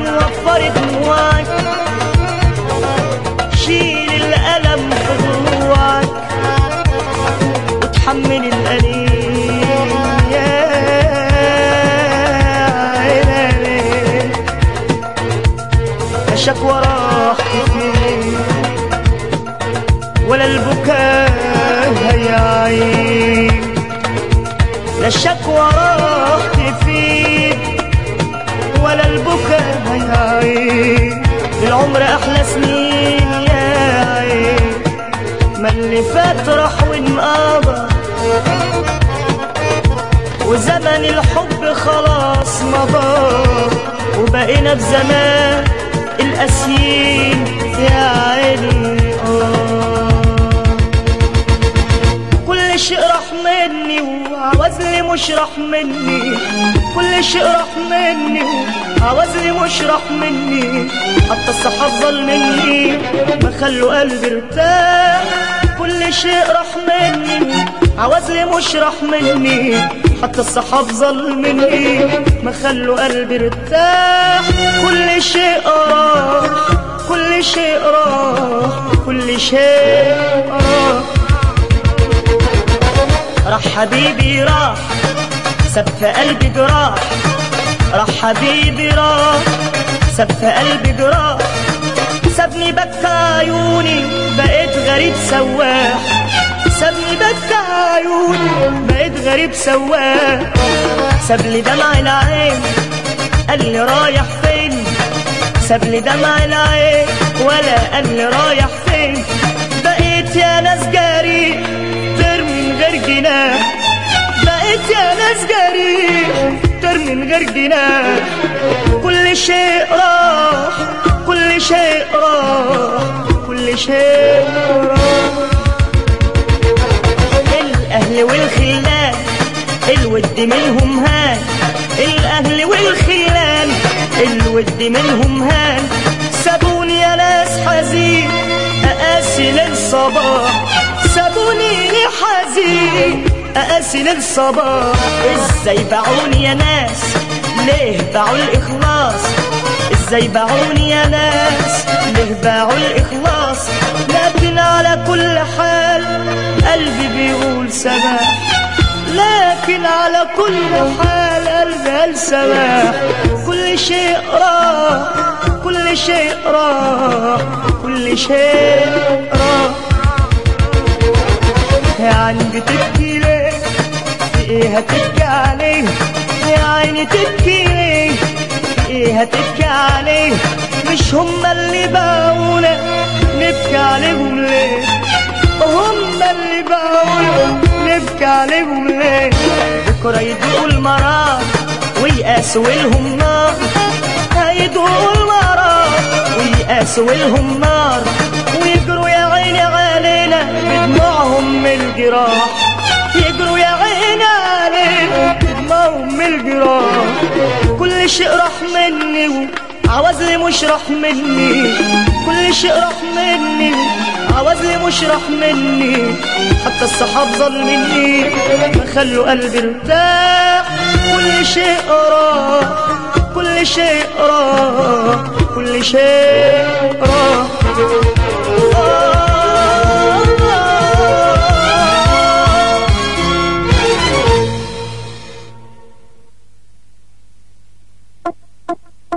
وفر دموعك شيل الألم في ضلوعك وتحمل الأليم يا عيني لا شكوى راح فين ولا البكاء هيعين لا الشكوى راح تفيد ولا البكاء هيعين العمر احلى سنين يا عين ما اللي فات راح وانقضى وزمن الحب خلاص مضى وبقينا في زمان القاسيين يا عيني آه كل شيء راح مني وعوزلي مش راح مني كل شيء راح مني وعوزلي مش راح مني حتى الصحاب ظل مني ما خلوا قلبي ارتاح كل شيء راح مني عوزلي مش راح مني حتى الصحاب ظل مني ما خلوا قلبي ارتاح كل شيء راح كل شيء راح كل شيء راح راح حبيبي راح سب في قلبي جراح راح حبيبي راح سب في قلبي جراح سابني بكى عيوني بقيت غريب سواح سابني بكى عيوني بقيت غريب سواح ساب لي دمع العين قال لي رايح فين ساب لي دمع العين ولا قال لي رايح فين بقيت يا ناس جريح طير من غير جناح بقيت يا ناس جريح طير من غير جناح كل شيء راح كل شيء راح كل شيء راح الاهل والخلان الود منهم هان الاهل والخلان الود منهم هان سابوني يا ناس حزين اقاسي للصباح سابوني حزين اقاسي للصباح ازاي باعوني يا ناس ليه باعوا الاخلاص ازاي باعوني يا ناس ليه باعوا الاخلاص لكن على كل حال قلبي بيقول سماح لكن على كل حال قلبي قال سماح كل شيء راح كل شيء راح كل شيء راح يا عندي تبكي ليه في ايه هتبكي عليه يا عيني تبكي ليه في ايه هتبكي عليه مش هما اللي باعونا نبكي عليهم ليه هما اللي باعونا نبكي عليهم ليه بكرة يدوقوا المرار ويقاسوا لهم نار هيدوقوا المرار ويقاسوا لهم نار ويجروا يا عيني علينا بدموعهم من الجراح يجروا يا عيني علينا بدموعهم من الجراح كل شيء راح مني عوزلي مش راح مني كل شيء راح مني عوزلي مش راح مني حتى الصحاب ظل مني ما خلوا قلبي ارتاح كل شيء راح كل شيء راح كل شيء راح